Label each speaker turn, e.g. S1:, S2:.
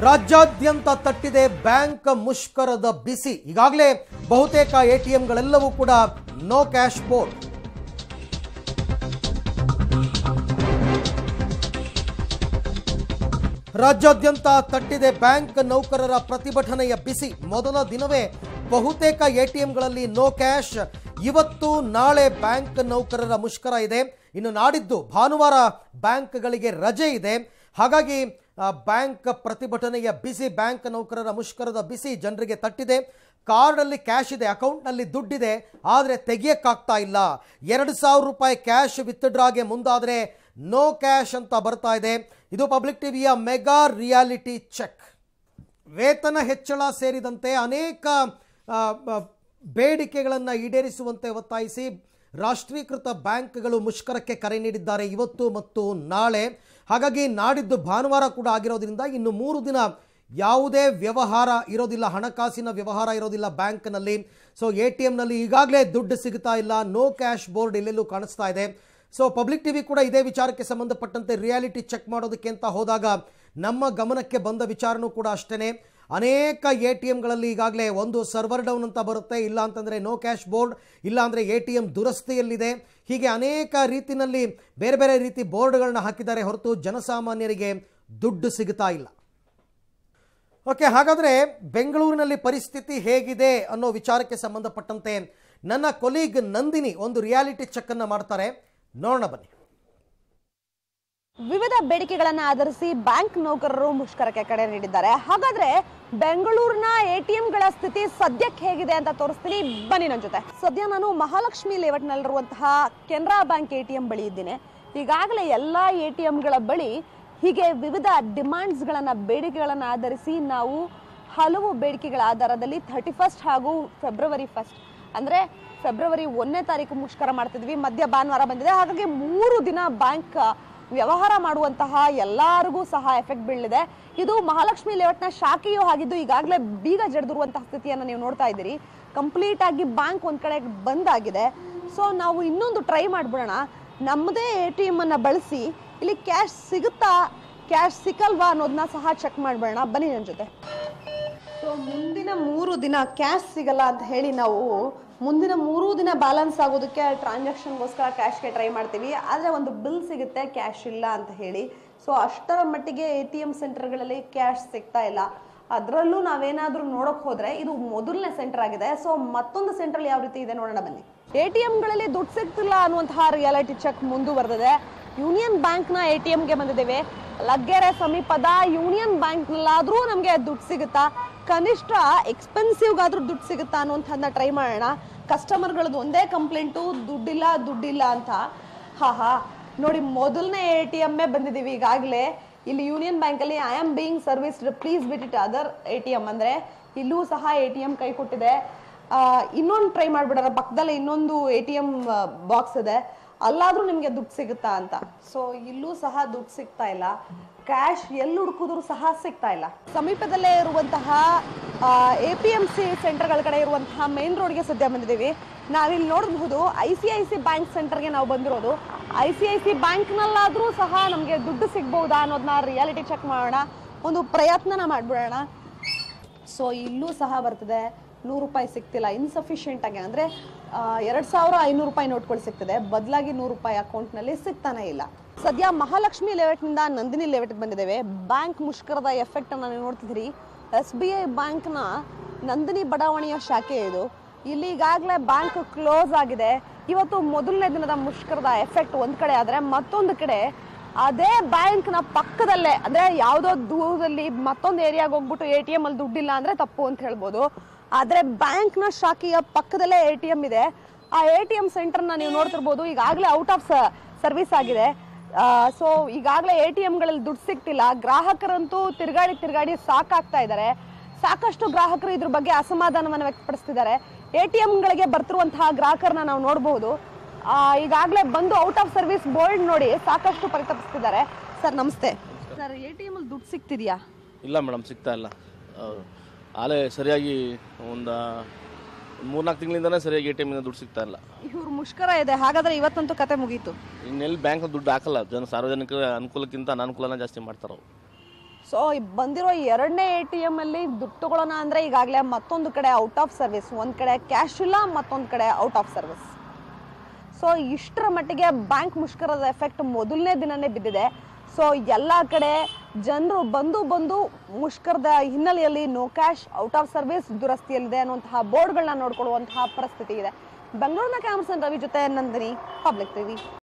S1: ರಾಜ್ಯಾದ್ಯಂತ ತಟ್ಟಿದೆ ಬ್ಯಾಂಕ್ ಮುಷ್ಕರದ ಬಿಸಿ ಈಗಾಗಲೇ ಬಹುತೇಕ ಎಟಿಎಂಗಳೆಲ್ಲವೂ ಕೂಡ ನೋ ಕ್ಯಾಶ್ ಬೋರ್ಡ್ ರಾಜ್ಯಾದ್ಯಂತ ತಟ್ಟಿದೆ ಬ್ಯಾಂಕ್ ನೌಕರರ ಪ್ರತಿಭಟನೆಯ ಬಿಸಿ ಮೊದಲ ದಿನವೇ ಬಹುತೇಕ ಎಟಿಎಂಗಳಲ್ಲಿ ನೋ ಕ್ಯಾಶ್ ಇವತ್ತು ನಾಳೆ ಬ್ಯಾಂಕ್ ನೌಕರರ ಮುಷ್ಕರ ಇದೆ ಇನ್ನು ನಾಡಿದ್ದು ಭಾನುವಾರ ಬ್ಯಾಂಕ್ಗಳಿಗೆ ರಜೆ ಇದೆ ಹಾಗಾಗಿ ಆ, ಬ್ಯಾಂಕ್ ಪ್ರತಿಭಟನೆಯ ಬಿಸಿ ಬ್ಯಾಂಕ್ ನೌಕರರ ಮುಷ್ಕರದ ಬಿಸಿ ಜನರಿಗೆ ತಟ್ಟಿದೆ ಕಾರ್ಡಲ್ಲಿ ಕ್ಯಾಶ್ ಇದೆ ಅಕೌಂಟ್ನಲ್ಲಿ ದುಡ್ಡಿದೆ ಆದರೆ ತೆಗಿಯಕ್ಕಾಗ್ತಾ ಇಲ್ಲ ಎರಡು ಸಾವಿರ ರೂಪಾಯಿ ಕ್ಯಾಶ್ ವಿತ್ಡ್ರಾಗೆ ಮುಂದಾದರೆ ನೋ ಕ್ಯಾಶ್ ಅಂತ ಬರ್ತಾ ಇದೆ ಇದು ಪಬ್ಲಿಕ್ ಟಿವಿಯ ಮೆಗಾ ರಿಯಾಲಿಟಿ ಚೆಕ್ ವೇತನ ಹೆಚ್ಚಳ ಸೇರಿದಂತೆ ಅನೇಕ ಆ, ಬ- ಬೇಡಿಕೆಗಳನ್ನು ಈಡೇರಿಸುವಂತೆ ಒತ್ತಾಯಿಸಿ ರಾಷ್ಟ್ರೀಕೃತ ಬ್ಯಾಂಕ್ಗಳು ಮುಷ್ಕರಕ್ಕೆ ಕರೆ ನೀಡಿದ್ದಾರೆ ಇವತ್ತು ಮತ್ತು ನಾಳೆ ಹಾಗಾಗಿ ನಾಡಿದ್ದು ಭಾನುವಾರ ಕೂಡ ಆಗಿರೋದ್ರಿಂದ ಇನ್ನು ಮೂರು ದಿನ ಯಾವುದೇ ವ್ಯವಹಾರ ಇರೋದಿಲ್ಲ ಹಣಕಾಸಿನ ವ್ಯವಹಾರ ಇರೋದಿಲ್ಲ ಬ್ಯಾಂಕ್ನಲ್ಲಿ ಸೊ ಎ ಟಿ ಎಮ್ನಲ್ಲಿ ಈಗಾಗಲೇ ದುಡ್ಡು ಸಿಗ್ತಾ ಇಲ್ಲ ನೋ ಕ್ಯಾಶ್ ಬೋರ್ಡ್ ಎಲ್ಲೆಲ್ಲೂ ಕಾಣಿಸ್ತಾ ಇದೆ ಸೊ ಪಬ್ಲಿಕ್ ಟಿವಿ ಕೂಡ ಇದೇ ವಿಚಾರಕ್ಕೆ ಸಂಬಂಧಪಟ್ಟಂತೆ ರಿಯಾಲಿಟಿ ಚೆಕ್ ಮಾಡೋದಕ್ಕೆ ಅಂತ ಹೋದಾಗ ನಮ್ಮ ಗಮನಕ್ಕೆ ಬಂದ ವಿಚಾರನೂ ಕೂಡ ಅಷ್ಟೇ ಅನೇಕ ಎ ಟಿ ಎಮ್ಗಳಲ್ಲಿ ಈಗಾಗಲೇ ಒಂದು ಸರ್ವರ್ ಡೌನ್ ಅಂತ ಬರುತ್ತೆ ಇಲ್ಲ ಅಂತಂದರೆ ನೋ ಕ್ಯಾಶ್ ಬೋರ್ಡ್ ಇಲ್ಲ ಅಂದರೆ ಎ ಟಿ ಎಮ್ ದುರಸ್ತಿಯಲ್ಲಿದೆ ಹೀಗೆ ಅನೇಕ ರೀತಿಯಲ್ಲಿ ಬೇರೆ ಬೇರೆ ರೀತಿ ಬೋರ್ಡ್ಗಳನ್ನ ಹಾಕಿದ್ದಾರೆ ಹೊರತು ಜನಸಾಮಾನ್ಯರಿಗೆ ದುಡ್ಡು ಸಿಗ್ತಾ ಇಲ್ಲ ಓಕೆ ಹಾಗಾದರೆ ಬೆಂಗಳೂರಿನಲ್ಲಿ ಪರಿಸ್ಥಿತಿ ಹೇಗಿದೆ ಅನ್ನೋ ವಿಚಾರಕ್ಕೆ ಸಂಬಂಧಪಟ್ಟಂತೆ ನನ್ನ ಕೊಲೀಗ್ ನಂದಿನಿ ಒಂದು ರಿಯಾಲಿಟಿ ಚೆಕ್ಕನ್ನು ಮಾಡ್ತಾರೆ ನೋಡೋಣ ಬನ್ನಿ
S2: ವಿವಿಧ ಬೇಡಿಕೆಗಳನ್ನ ಆಧರಿಸಿ ಬ್ಯಾಂಕ್ ನೌಕರರು ಮುಷ್ಕರಕ್ಕೆ ಕರೆ ನೀಡಿದ್ದಾರೆ ಹಾಗಾದ್ರೆ ಬೆಂಗಳೂರಿನ ಎಟಿಎಂಗಳ ಸ್ಥಿತಿ ಸದ್ಯಕ್ಕೆ ಹೇಗಿದೆ ಅಂತ ತೋರಿಸ್ತೀನಿ ಬನ್ನಿ ನನ್ನ ಜೊತೆ ಸದ್ಯ ನಾನು ಮಹಾಲಕ್ಷ್ಮಿ ಲೇಔಟ್ನಲ್ಲಿರುವಂತಹ ಕೆನರಾ ಬ್ಯಾಂಕ್ ಎಟಿಎಂ ಬಳಿ ಇದ್ದೀನಿ ಈಗಾಗಲೇ ಎಲ್ಲ ಎಟಿಎಂಗಳ ಬಳಿ ಹೀಗೆ ವಿವಿಧ ಡಿಮಾಂಡ್ಸ್ಗಳನ್ನ ಬೇಡಿಕೆಗಳನ್ನ ಆಧರಿಸಿ ನಾವು ಹಲವು ಬೇಡಿಕೆಗಳ ಆಧಾರದಲ್ಲಿ ಥರ್ಟಿ ಫಸ್ಟ್ ಹಾಗೂ ಫೆಬ್ರವರಿ ಫಸ್ಟ್ ಅಂದ್ರೆ ಫೆಬ್ರವರಿ ಒಂದನೇ ತಾರೀಕು ಮುಷ್ಕರ ಮಾಡ್ತಿದ್ವಿ ಮಧ್ಯ ಭಾನುವಾರ ಬಂದಿದೆ ಹಾಗಾಗಿ ಮೂರು ದಿನ ಬ್ಯಾಂಕ್ ವ್ಯವಹಾರ ಮಾಡುವಂತಹ ಎಲ್ಲರಿಗೂ ಸಹ ಎಫೆಕ್ಟ್ ಬೀಳಿದೆ ಇದು ಮಹಾಲಕ್ಷ್ಮಿ ಲೇಔಟ್ನ ಶಾಖೆಯೂ ಆಗಿದ್ದು ಈಗಾಗಲೇ ಬೀಗ ಜಡಿದಿರುವಂತಹ ಸ್ಥಿತಿಯನ್ನು ನೀವು ನೋಡ್ತಾ ಇದ್ದೀರಿ ಕಂಪ್ಲೀಟ್ ಆಗಿ ಬ್ಯಾಂಕ್ ಒಂದ್ ಕಡೆ ಬಂದ್ ಆಗಿದೆ ಸೊ ನಾವು ಇನ್ನೊಂದು ಟ್ರೈ ಮಾಡ್ಬಿಡೋಣ ನಮ್ಮದೇ ಎ ಟಿ ಎಮ್ ಅನ್ನ ಬಳಸಿ ಇಲ್ಲಿ ಕ್ಯಾಶ್ ಸಿಗುತ್ತಾ ಕ್ಯಾಶ್ ಸಿಕ್ಕಲ್ವಾ ಅನ್ನೋದನ್ನ ಸಹ ಚೆಕ್ ಮಾಡ್ಬಿಡೋಣ ಬನ್ನಿ ನನ್ನ ಜೊತೆ ಸೊ ಮುಂದಿನ ಮೂರು ದಿನ ಕ್ಯಾಶ್ ಸಿಗಲ್ಲ ಅಂತ ಹೇಳಿ ನಾವು ಮುಂದಿನ ಮೂರು ದಿನ ಬ್ಯಾಲೆನ್ಸ್ ಆಗೋದಕ್ಕೆ ಟ್ರಾನ್ಸಾಕ್ಷನ್ಗೋಸ್ಕರ ಕ್ಯಾಶ್ಗೆ ಟ್ರೈ ಮಾಡ್ತೀವಿ ಆದರೆ ಒಂದು ಬಿಲ್ ಸಿಗುತ್ತೆ ಕ್ಯಾಶ್ ಇಲ್ಲ ಅಂತ ಹೇಳಿ ಸೊ ಅಷ್ಟರ ಮಟ್ಟಿಗೆ ಎ ಟಿ ಎಮ್ ಸೆಂಟರ್ಗಳಲ್ಲಿ ಕ್ಯಾಶ್ ಸಿಗ್ತಾ ಇಲ್ಲ ಅದರಲ್ಲೂ ನಾವೇನಾದ್ರೂ ನೋಡಕ್ ಹೋದ್ರೆ ಇದು ಮೊದಲನೇ ಸೆಂಟರ್ ಆಗಿದೆ ಸೊ ಮತ್ತೊಂದು ಸೆಂಟ್ರಲ್ ಯಾವ ರೀತಿ ಇದೆ ನೋಡೋಣ ಬನ್ನಿ ಎ ಟಿ ಎಂಗಳಲ್ಲಿ ದುಡ್ಡು ಸಿಗ್ತಿಲ್ಲ ಅನ್ನುವಂತಹ ರಿಯಾಲಿಟಿ ಚೆಕ್ ಮುಂದುವರೆದಿದೆ ಯೂನಿಯನ್ ಬ್ಯಾಂಕ್ನ ಎ ಟಿ ಎಂಗೆ ಬಂದಿದ್ದೇವೆ ಲಗ್ಗೆರೆ ಸಮೀಪದ ಯೂನಿಯನ್ ಬ್ಯಾಂಕ್ನಲ್ಲಾದ್ರೂ ನಮಗೆ ದುಡ್ಡು ಸಿಗುತ್ತಾ ಕನಿಷ್ಠ ಎಕ್ಸ್ಪೆನ್ಸಿವ್ಗಾದ್ರೂ ದುಡ್ಡು ಸಿಗುತ್ತಾ ಅನ್ನುವಂಥದ್ದನ್ನ ಟ್ರೈ ಮಾಡೋಣ ಕಸ್ಟಮರ್ಗಳದ್ದು ಒಂದೇ ಕಂಪ್ಲೇಂಟು ದುಡ್ಡಿಲ್ಲ ದುಡ್ಡಿಲ್ಲ ಅಂತ ಹಾ ಹಾ ನೋಡಿ ಮೊದಲನೇ ಎ ಟಿ ಎಮ್ಮೇ ಬಂದಿದ್ದೀವಿ ಈಗಾಗಲೇ ಇಲ್ಲಿ ಯೂನಿಯನ್ ಬ್ಯಾಂಕಲ್ಲಿ I am being serviced please bit it other A T M ಅಂದರೆ ಇಲ್ಲೂ ಸಹ ಎ ಟಿ ಎಮ್ ಕೈ ಕೊಟ್ಟಿದೆ ಇನ್ನೊಂದು ಟ್ರೈ ಮಾಡ್ಬಿಡೋಣ ಪಕ್ಕದಲ್ಲೇ ಇನ್ನೊಂದು ಎ ಟಿ ಎಮ್ ಬಾಕ್ಸ್ ಇದೆ ಅಲ್ಲಾದ್ರೂ ನಿಮಗೆ ದುಡ್ಡು ಸಿಗುತ್ತಾ ಅಂತ ಸೊ ಇಲ್ಲೂ ಸಹ ದುಡ್ಡು ಸಿಗ್ತಾ ಇಲ್ಲ ಕ್ಯಾಶ್ ಎಲ್ಲಿ ಹುಡುಕಿದ್ರು ಸಹ ಸಿಗ್ತಾ ಇಲ್ಲ ಸಮೀಪದಲ್ಲೇ ಇರುವಂತಹ ಎ ಪಿ ಎಂ ಸಿ ಸೆಂಟರ್ಗಳ ಕಡೆ ಇರುವಂತಹ ಮೇನ್ ರೋಡ್ಗೆ ಸದ್ಯ ಬಂದಿದ್ದೀವಿ ನಾವಿಲ್ಲಿ ನೋಡಬಹುದು I C I C bank ಸೆಂಟರ್ಗೆ ನಾವು ಬಂದಿರೋದು ಐ ಸಿ ಐ ಸಿ ಬ್ಯಾಂಕ್ನಲ್ಲಾದರೂ ಸಹ ನಮಗೆ ದುಡ್ಡು ಸಿಗ್ಬಹುದಾ ಅನ್ನೋದನ್ನ ರಿಯಾಲಿಟಿ ಚೆಕ್ ಮಾಡೋಣ ಒಂದು ಪ್ರಯತ್ನನ ಮಾಡ್ಬಿಡೋಣ ಸೊ ಇಲ್ಲೂ ಸಹ ಬರ್ತದೆ ನೂರು ರೂಪಾಯಿ ಸಿಗ್ತಿಲ್ಲ ಇನ್ಸಫಿಷಿಯೆಂಟ್ ಆಗಿ ಅಂದರೆ ಎರಡು ಸಾವಿರ ಐನೂರು ರೂಪಾಯಿ ನೋಟ್ಗಳು ಸಿಗ್ತದೆ ಬದಲಾಗಿ ನೂರು ರೂಪಾಯಿ ಅಕೌಂಟ್ನಲ್ಲಿ ಸಿಗ್ತಾನೆ ಇಲ್ಲ ಸದ್ಯ ಮಹಾಲಕ್ಷ್ಮಿ ಲೇಔಟ್ನಿಂದ ನಂದಿನಿ ಲೇಔಟ್ಗೆ ಬಂದಿದ್ದೇವೆ ಬ್ಯಾಂಕ್ ಮುಷ್ಕರದ ಎಫೆಕ್ಟ್ ಅನ್ನು ನೀವು ನೋಡ್ತಿದ್ದೀರಿ ಎಸ್ ಬಿ ಐ ಬ್ಯಾಂಕ್ನ ನಂದಿನಿ ಬಡಾವಣೆಯ ಶಾಖೆ ಇದು ಇಲ್ಲಿ ಈಗಾಗಲೇ ಬ್ಯಾಂಕ್ ಕ್ಲೋಸ್ ಆಗಿದೆ ಇವತ್ತು ಮೊದಲನೇ ದಿನದ ಮುಷ್ಕರದ ಎಫೆಕ್ಟ್ ಒಂದ್ ಕಡೆ ಆದ್ರೆ ಮತ್ತೊಂದು ಕಡೆ ಅದೇ ಬ್ಯಾಂಕ್ನ ಪಕ್ಕದಲ್ಲೇ ಅಂದ್ರೆ ಯಾವುದೋ ದೂರದಲ್ಲಿ ಮತ್ತೊಂದು ಏರಿಯಾಗೆ ಹೋಗ್ಬಿಟ್ಟು ಎ ಟಿ ಎಂ ಅಲ್ಲಿ ದುಡ್ಡಿಲ್ಲ ಅಂದ್ರೆ ತಪ್ಪು ಅಂತ ಹೇಳ್ಬೋದು ಆದ್ರೆ ಬ್ಯಾಂಕ್ನ ಶಾಖೆಯ ಪಕ್ಕದಲ್ಲೇ ಎ ಟಿ ಎಂ ಇದೆ ಆ ಎ ಟಿ ಎಂ ಸೆಂಟರ್ನ ನೀವು ನೋಡ್ತಿರ್ಬೋದು ಈಗಾಗಲೇ ಔಟ್ ಆಫ್ ಸರ್ವಿಸ್ ಆಗಿದೆ ಸೊ ಈಗಾಗಲೇ ಎ ಟಿ ಎಂಗಳಲ್ಲಿ ದುಡ್ಡು ಸಿಗ್ತಿಲ್ಲ ಗ್ರಾಹಕರಂತೂ ತಿರುಗಾಡಿ ತಿರುಗಾಡಿ ಸಾಕಾಗ್ತಾ ಇದ್ದಾರೆ ಸಾಕಷ್ಟು ಗ್ರಾಹಕರು ಇದ್ರ ಬಗ್ಗೆ ಅಸಮಾಧಾನವನ್ನು ವ್ಯಕ್ತಪಡಿಸ್ತಿದ್ದಾರೆ ಎ ಟಿ ಎಂಗಳಿಗೆ ಬರ್ತಿರುವಂತಹ ಗ್ರಾಹಕರನ್ನ ನಾವು ನೋಡಬಹುದು ಈಗಾಗಲೇ ಬಂದು ಔಟ್ ಆಫ್ ಸರ್ವಿಸ್ ಬೋರ್ಡ್ ನೋಡಿ ಸಾಕಷ್ಟು ಪರಿತಪಿಸ್ತಿದ್ದಾರೆ ಸರ್ ನಮಸ್ತೆ ಸರ್ ಎ ಟಿ ಎಂ ಅಲ್ಲಿ ದುಡ್ಡು ಸಿಗ್ತಿದ್ಯಾ
S3: ಇಲ್ಲ ಮೇಡಮ್ ಸಿಗ್ತಾ ಇಲ್ಲ ಆಲೇ ಸರಿಯಾಗಿ ಒಂದು ಮೂರ್ನಾಲ್ಕು ತಿಂಗಳಿಂದನೇ ಸರಿಯಾಗಿ ಎ ಟಿ ಎಮ್ಮಿಂದ ದುಡ್ಡು ಸಿಗ್ತಾ ಇಲ್ಲ
S2: ಇವ್ರ ಮುಷ್ಕರ ಇದೆ ಹಾಗಾದ್ರೆ ಇವತ್ತಂತೂ ಕತೆ ಮುಗೀತು
S3: ಇನ್ನೆಲ್ಲಿ ಬ್ಯಾಂಕ್ ದುಡ್ಡು ಹಾಕಲ್ಲ ಜನ ಸಾರ್ವಜನಿಕರ ಅನುಕೂಲಕ್ಕಿಂತ ಅನಾನುಕೂಲನ ಜಾಸ್ತಿ ಮಾಡ್ತಾರೆ ಅವ್ರು
S2: ಸೊ ಬಂದಿರೋ ಎರಡನೇ ಎ ಟಿ ಎಮ್ ಅಲ್ಲಿ ದುಡ್ಡು ತಗೊಳ್ಳೋಣ ಅಂದ್ರೆ ಈಗಾಗಲೇ ಮತ್ತೊಂದು ಕಡೆ ಔಟ್ ಆಫ್ ಸರ್ವಿಸ್ ಒಂದ್ ಕಡೆ ಕ್ಯಾಶ್ ಇಲ್ಲ ಮತ್ತೊಂದು ಕಡೆ ಔಟ್ ಆಫ್ ಸರ್ವಿಸ್ ಸೊ ಇಷ್ಟರ ಮಟ್ಟಿಗೆ ಬ್ಯಾಂಕ್ ಮುಷ್ಕರದ ಎಫೆಕ್ಟ್ ಮೊದಲನೇ ದಿನನೇ ಬಿದ್ದಿದೆ ಸೊ ಎಲ್ಲ ಕಡೆ ಜನರು ಬಂದು ಬಂದು ಮುಷ್ಕರದ ಹಿನ್ನೆಲೆಯಲ್ಲಿ no cash out of service ದುರಸ್ತಿಯಲ್ಲಿದೆ ಅನ್ನುವಂತಹ ಬೋರ್ಡ್ಗಳನ್ನ ನೋಡ್ಕೊಳ್ಳುವಂತಹ ಪರಿಸ್ಥಿತಿ ಇದೆ ಬೆಂಗಳೂರಿನ ಕ್ಯಾಮರ್ಸನ್ ರವಿ ಜೊತೆ ನಂದಿನಿ ಪಬ್ಲಿಕ್ ಟಿವಿ